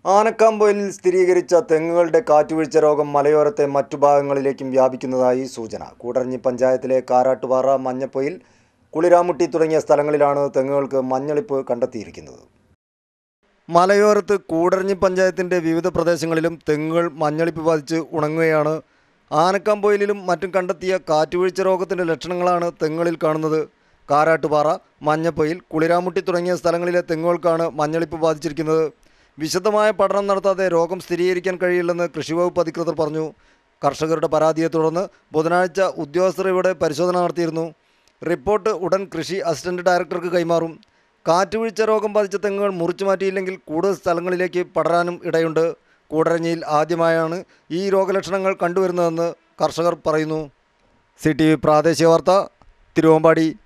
ആനക്കാമ്പൊയിലിൽ സ്ഥിരീകരിച്ച തെങ്ങുകളുടെ കാറ്റുവീഴ്ച രോഗം മലയോരത്തെ മറ്റു ഭാഗങ്ങളിലേക്കും വ്യാപിക്കുന്നതായി സൂചന കൂടരഞ്ഞി പഞ്ചായത്തിലെ കാരാട്ടുപാറ മഞ്ഞപ്പൊയിൽ കുളിരാമുട്ടി തുടങ്ങിയ സ്ഥലങ്ങളിലാണ് തെങ്ങുകൾക്ക് മഞ്ഞളിപ്പ് കണ്ടെത്തിയിരിക്കുന്നത് മലയോരത്ത് കൂടരഞ്ഞി പഞ്ചായത്തിൻ്റെ വിവിധ പ്രദേശങ്ങളിലും തെങ്ങുകൾ മഞ്ഞളിപ്പ് ബാധിച്ച് ഉണങ്ങുകയാണ് ആനക്കാമ്പൊയിലിലും മറ്റും കണ്ടെത്തിയ കാറ്റുവീഴ്ച രോഗത്തിൻ്റെ ലക്ഷണങ്ങളാണ് തെങ്ങുകളിൽ കാണുന്നത് കാരാട്ടുപാറ മഞ്ഞപ്പൊയിൽ കുളിരാമുട്ടി തുടങ്ങിയ സ്ഥലങ്ങളിലെ തെങ്ങുകൾക്കാണ് മഞ്ഞളിപ്പ് ബാധിച്ചിരിക്കുന്നത് വിശദമായ പഠനം നടത്താതെ രോഗം സ്ഥിരീകരിക്കാൻ കഴിയില്ലെന്ന് കൃഷിവകുപ്പ് അധികൃതർ പറഞ്ഞു കർഷകരുടെ പരാതിയെ തുടർന്ന് ബുധനാഴ്ച ഉദ്യോഗസ്ഥർ ഇവിടെ പരിശോധന നടത്തിയിരുന്നു റിപ്പോർട്ട് ഉടൻ കൃഷി അസിസ്റ്റന്റ് ഡയറക്ടർക്ക് കൈമാറും കാറ്റുവീഴ്ച രോഗം ബാധിച്ച തെങ്ങുകൾ മുറിച്ചു മാറ്റിയില്ലെങ്കിൽ കൂടുതൽ സ്ഥലങ്ങളിലേക്ക് പടരാനും ഇടയുണ്ട് കൂടരഞ്ഞിയിൽ ആദ്യമായാണ് ഈ രോഗലക്ഷണങ്ങൾ കണ്ടുവരുന്നതെന്ന് കർഷകർ പറയുന്നു സി ടി വി പ്രാദേശിക വാർത്ത തിരുവമ്പാടി